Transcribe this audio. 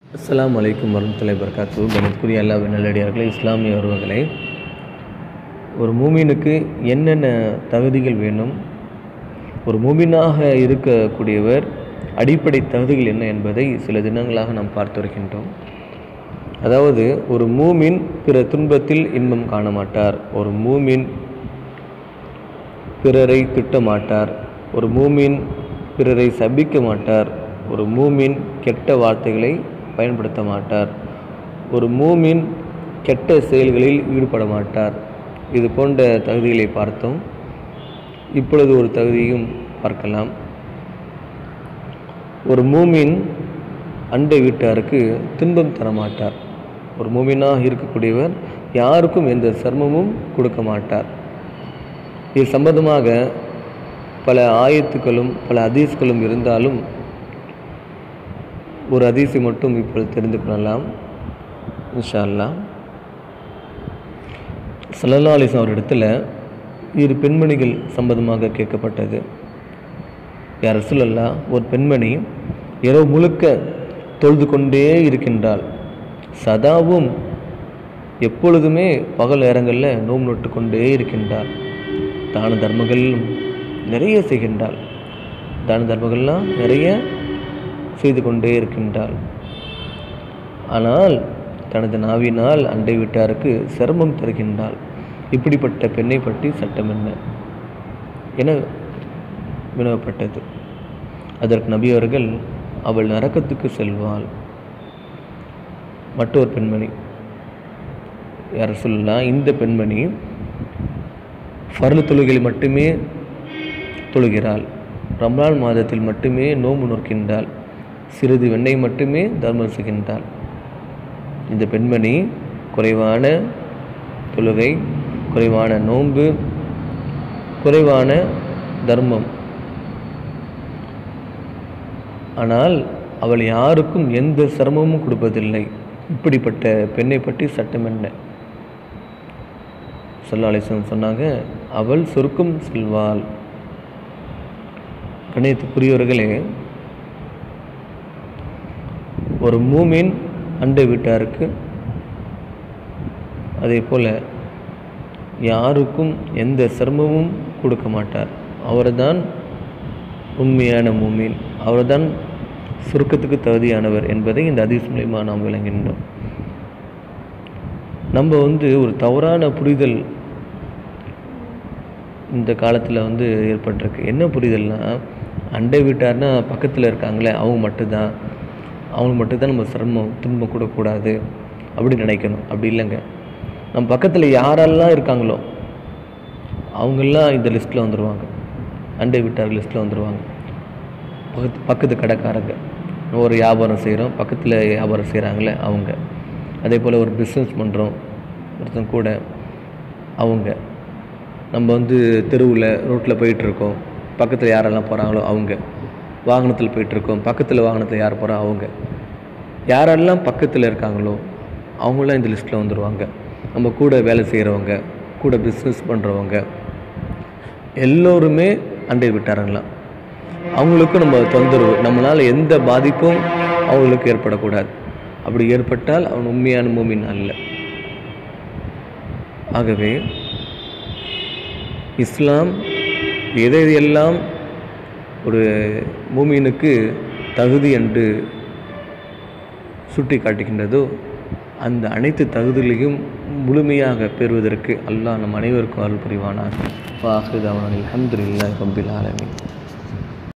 அஸ்ஸலாமு அலைக்கும் வரமத்துல்லாஹி வபரகாத்து கணித்துக்குரிய அல்லாஹ் நல்லடியார்களே இஸ்லாமிய உறவுகளே ஒரு மூமினுக்கு என்னென்ன தகுதிகள் வேணும் ஒரு மூமினாக இருக்கக்கூடியவர் அடிப்படை தகுதிகள் என்ன என்பதை சில தினங்களாக நாம் பார்த்து வருகின்றோம் அதாவது ஒரு மூமின் பிற துன்பத்தில் இன்பம் காண மாட்டார் ஒரு மூமின் பிறரை திட்ட மாட்டார் ஒரு மூமின் பிறரை சபிக்க மாட்டார் ஒரு மூமின் கெட்ட வார்த்தைகளை பயன்படுத்த மாட்டார் ஒரு மூமின் கெட்ட செயல்களில் ஈடுபட மாட்டார் இது போன்ற தகுதிகளை பார்த்தோம் இப்பொழுது ஒரு தகுதியும் பார்க்கலாம் ஒரு மூமின் அண்டை வீட்டாருக்கு துன்பம் தர மாட்டார் ஒரு மூமினாக இருக்கக்கூடியவர் யாருக்கும் எந்த சிரமமும் கொடுக்க மாட்டார் இது சம்பந்தமாக பல ஆயத்துக்களும் பல அதீஸ்களும் இருந்தாலும் ஒரு அதீஸை மட்டும் இப்பொழுது தெரிந்து கொள்ளலாம் இன்ஷா அல்லாஹ் சல்லல்லா அலிஸ்லாம் அவர் இடத்துல இரு பெண்மணிகள் சம்பந்தமாக கேட்கப்பட்டது யார் ரசூலல்லா ஒரு பெண்மணி இரவு முழுக்க தொழுது கொண்டே இருக்கின்றாள் சதாவும் எப்பொழுதுமே பகல் நேரங்களில் நோம் நொட்டு கொண்டே இருக்கின்றாள் தான தர்மங்களும் நிறைய செய்கின்றாள் தான தர்மங்கள்லாம் நிறைய செய்து கொண்டே இருக்கின்றாள் ஆனால் தனது நாவினால் அண்டை வீட்டாருக்கு சிரமம் தருகின்றாள் இப்படிப்பட்ட பெண்ணை பற்றி சட்டம் என்ன என வினவப்பட்டது அதற்கு நபி அவர்கள் அவள் நரக்கத்துக்கு செல்வாள் மற்றொரு பெண்மணி யார் சொல்லலாம் இந்த பெண்மணி ஃபர்லு தொழுகையில் மட்டுமே தொழுகிறாள் ரம்லான் மாதத்தில் மட்டுமே நோம்பு நோக்கின்றாள் சிறிது வெண்ணெய் மட்டுமே தர்மம் செய்கின்றாள் இந்த பெண்மணி குறைவான தொழுகை குறைவான நோன்பு குறைவான தர்மம் ஆனால் அவள் யாருக்கும் எந்த சிரமமும் கொடுப்பதில்லை இப்படிப்பட்ட பெண்ணை பற்றி சட்டம் என்ன சொல்லாலேசன் சொன்னாங்க அவள் சொருக்கும் செல்வாள் கணியத்துக்குரியவர்களே ஒரு மூமின் அண்டை வீட்டாருக்கு அதே போல் யாருக்கும் எந்த சிரமமும் கொடுக்க மாட்டார் அவர்தான் உண்மையான மூமின் அவர்தான் சுருக்கத்துக்கு தகுதியானவர் என்பதை இந்த அதிஸ் மூலிமா நாம் விளங்குகின்றோம் நம்ம வந்து ஒரு தவறான புரிதல் இந்த காலத்தில் வந்து ஏற்பட்டிருக்கு என்ன புரிதல்னா அண்டை வீட்டார்னா பக்கத்தில் இருக்காங்களே அவங்க மட்டும்தான் அவங்க மட்டும்தான் நம்ம சிரமம் துன்பம் கொடுக்கக்கூடாது அப்படி நினைக்கணும் அப்படி இல்லைங்க நம்ம பக்கத்தில் யாரெல்லாம் இருக்காங்களோ அவங்கெல்லாம் இந்த லிஸ்ட்டில் வந்துடுவாங்க அண்டை வீட்டார் லிஸ்ட்டில் வந்துடுவாங்க பக்கத்து பக்கத்து கடைக்காரங்க ஒரு வியாபாரம் செய்கிறோம் பக்கத்தில் வியாபாரம் செய்கிறாங்களே அவங்க அதே போல் ஒரு பிஸ்னஸ் பண்ணுறோம் ஒருத்தன் கூட அவங்க நம்ம வந்து தெருவில் ரோட்டில் போயிட்டுருக்கோம் பக்கத்தில் யாரெல்லாம் போகிறாங்களோ அவங்க வாகனத்தில் போயிட்டுருக்கோம் பக்கத்தில் வாகனத்தில் யார் போகிறா அவங்க யாரெல்லாம் பக்கத்தில் இருக்காங்களோ அவங்களாம் இந்த லிஸ்ட்டில் வந்துடுவாங்க நம்ம கூட வேலை செய்கிறவங்க கூட பிஸ்னஸ் பண்ணுறவங்க எல்லோருமே அண்டை விட்டாருங்களாம் அவங்களுக்கும் நம்ம தொந்தரவு நம்மளால் எந்த பாதிப்பும் அவங்களுக்கு ஏற்படக்கூடாது அப்படி ஏற்பட்டால் அவன் உண்மையான மூமின் அல்ல ஆகவே இஸ்லாம் எதை எல்லாம் ஒரு மூமினுக்கு தகுதி என்று சுட்டி காட்டுகின்றதோ அந்த அனைத்து தகுதிகளையும் முழுமையாக பெறுவதற்கு அல்லாஹ் நம் அனைவருக்கும் அருள் புரிவானார் வாஹிதாவானில் அஹமதுல்லாஹ் ரபில் ஆலமின்